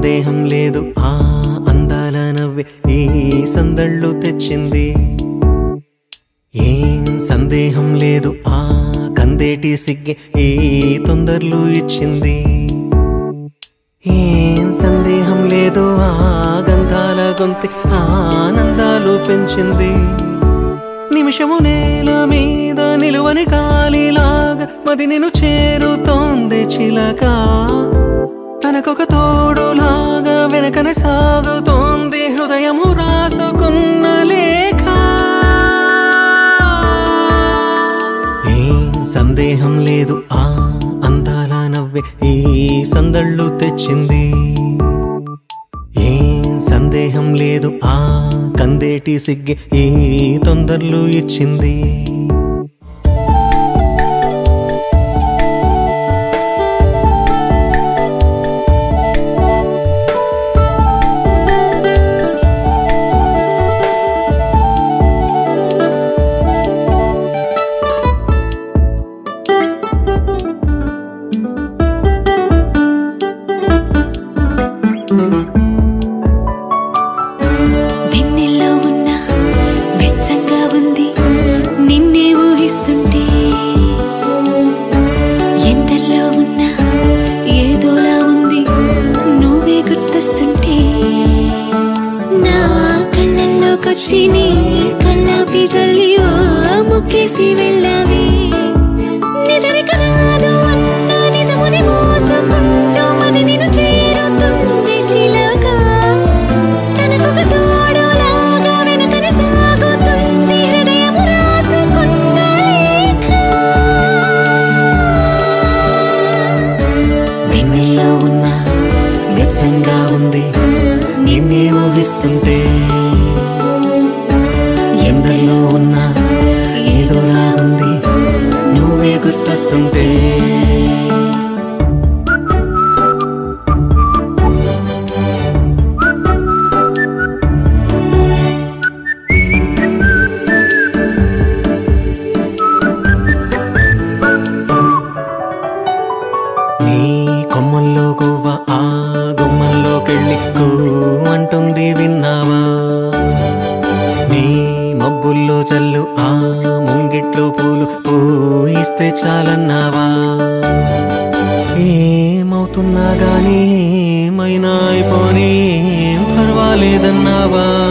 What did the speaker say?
సందేహం లేదు ఆ అందాల నవ్వే ఈ సందళ్ళు తెచ్చింది ఏం సందేహం లేదు ఆ కందేటి సిగ్గే ఈ తొందరలు ఇచ్చింది ఏం సందేహం లేదు ఆ గంధాల గొంతి ఆనందాలు పెంచింది నిమిషము నేల మీద నిలువని గాలిలాగా మది నిన్ను చేరుతోంది చిలక తనకొక తోడులాగా వెనకనే సాగుతోంది హృదయము రాసుకున్న లేఖ ఏం సందేహం లేదు ఆ అందాల నవ్వే ఈ సందళ్ళు తెచ్చింది ఏం సందేహం లేదు ఆ కందేటి సిగ్గే ఈ తొందరలు ఇచ్చింది వెన్నెల్లో ఉన్న వెచ్చంగా ఉంది నిన్నే ఊహిస్తుంటే ఎంతల్లో ఉన్న ఏదోలా ఉంది నువ్వే గుర్తొస్తుంటే నా కళ్ళల్లోకొచ్చి నీ కళ్ళాపి జల్లి ఓ ముక్కేసి వెళ్ళావే నిదరిక రాదు అన్న నిజముని మోసుకుంటూ మది నిన్ను చేరుతుంది చిలక తనకొక తోడులాగా వెనకనే సాగుతుంది హృదయము రాసుకున్న లేఖ వెన్నెల్లో ఉన్న వెచ్చంగా ఉంది నిన్నే ఊహిస్తుంటే ఎందరిలో ఉన్న ఏదోలా ఉంది నువ్వే గుర్తొస్తుంటే నీ కొమ్మల్లో గువ్వ ఆ గుమ్మల్లోకెళ్ళి కూ అంటుంది విన్నావా నీ మబ్బుల్లో చల్లు ఆ ముంగిట్లో పూలు పూయిస్తే చాలన్నావా ఏమవుతున్నా గానీ ఏమైనా అయిపోనీ ఏం పర్వాలేదన్నావా